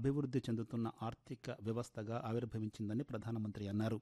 అభివృద్ధి చెందుతున్న ఆర్థిక వ్యవస్థగా ఆవిర్భవించిందని ప్రధానమంత్రి అన్నారు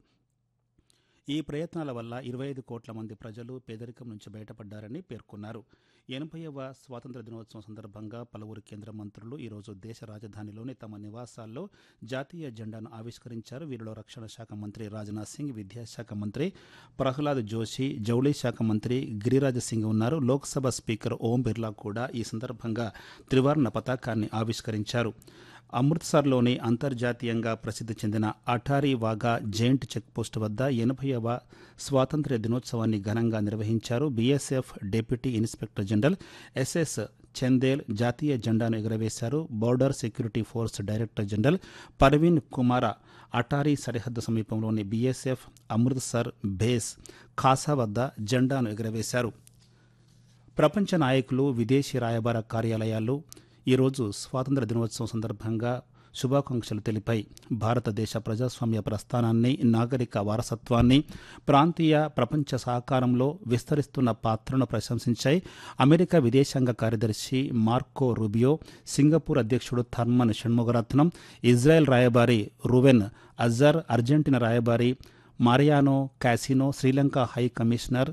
ఈ ప్రయత్నాల వల్ల ఇరవై ఐదు కోట్ల మంది ప్రజలు పేదరికం నుంచి బయటపడ్డారని పేర్కొన్నారు ఎనభైవ స్వాతంత్ర దినోత్సవం సందర్భంగా పలువురు కేంద్ర మంత్రులు ఈరోజు దేశ రాజధానిలోని తమ నివాసాల్లో జాతీయ జెండాను ఆవిష్కరించారు వీరిలో రక్షణ శాఖ మంత్రి రాజ్నాథ్ సింగ్ విద్యాశాఖ మంత్రి ప్రహ్లాద్ జోషి జౌళి శాఖ మంత్రి గిరిరాజ్ సింగ్ ఉన్నారు లోక్సభ స్పీకర్ ఓం బిర్లా కూడా ఈ సందర్భంగా త్రివర్ణ పతాకాన్ని ఆవిష్కరించారు అమృత్సర్లోని అంతర్జాతీయంగా ప్రసిద్ధి చెందిన అటారీ వాగా జైంట్ చెక్పోస్ట్ వద్ద ఎనభైవ స్వాతంత్ర్య దినోత్సవాన్ని ఘనంగా నిర్వహించారు BSF deputy inspector general SS Chandel జాతీయ జెండాను ఎగురవేశారు border security force director general Parveen Kumar Attari సరిహద్దు సమీపంలోని బీఎస్ఎఫ్ అమృత్సర్ బేస్ ఖాసా వద్ద జెండాను ఎగురవేశారు ప్రపంచ నాయకులు విదేశీ రాయబార కార్యాలయాలు ఈరోజు స్వాతంత్ర దినోత్సవం సందర్భంగా శుభాకాంక్షలు తెలిపాయి భారతదేశ ప్రజాస్వామ్య ప్రస్థానాన్ని నాగరిక వారసత్వాన్ని ప్రాంతీయ ప్రపంచ సహకారంలో విస్తరిస్తున్న పాత్రను ప్రశంసించాయి అమెరికా విదేశాంగ కార్యదర్శి మార్కో రూబియో సింగపూర్ అధ్యక్షుడు థర్మన్ షణ్ముగరత్నం ఇజ్రాయెల్ రాయబారి రువెన్ అజర్ అర్జెంటీనా రాయబారి Mariano Caucino Sri Lanka high commissioner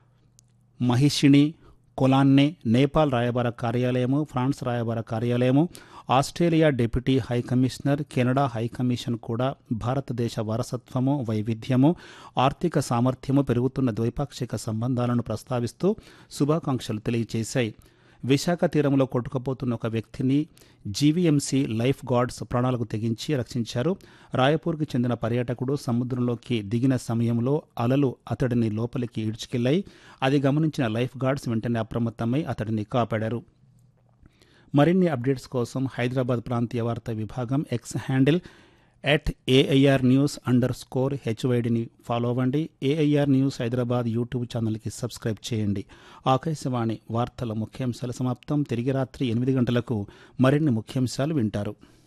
Mahishini Colonne Nepal రాయబార కార్యాలయము ఫ్రాన్స్ రాయబార కార్యాలయము Australia deputy high commissioner Canada high commission కూడా భారతదేశ వారసత్వము వైవిధ్యము ఆర్థిక సామర్థ్యము పెరుగుతున్న ద్వైపాక్షిక సంబంధాలను ప్రస్తావిస్తూ శుభాకాంక్షలు తెలియజేశాయి విశాఖ తీరంలో కొట్టుకుపోతున్న ఒక వ్యక్తిని జీవీఎంసీ లైఫ్ గార్డ్స్ ప్రాణాలకు తెగించి రక్షించారు రాయపూర్కి చెందిన పర్యాటకుడు సముద్రంలోకి దిగిన సమయంలో అలలు అతడిని లోపలికి ఈడ్చుకెళ్లాయి అది గమనించిన లైఫ్ గార్డ్స్ వెంటనే అప్రమత్తమై అతడిని కాపాడారు మరిన్ని అప్డేట్స్ కోసం హైదరాబాద్ ప్రాంతీయ వార్తా విభాగం X handle at AIR news underscore హెచ్వైడిని ఫాలో అవ్వండి ఏఐఆర్ న్యూస్ హైదరాబాద్ యూట్యూబ్ ఛానల్కి సబ్స్క్రైబ్ చేయండి ఆకాశవాణి వార్తల ముఖ్యాంశాలు సమాప్తం తిరిగి రాత్రి ఎనిమిది గంటలకు మరిన్ని ముఖ్యాంశాలు వింటారు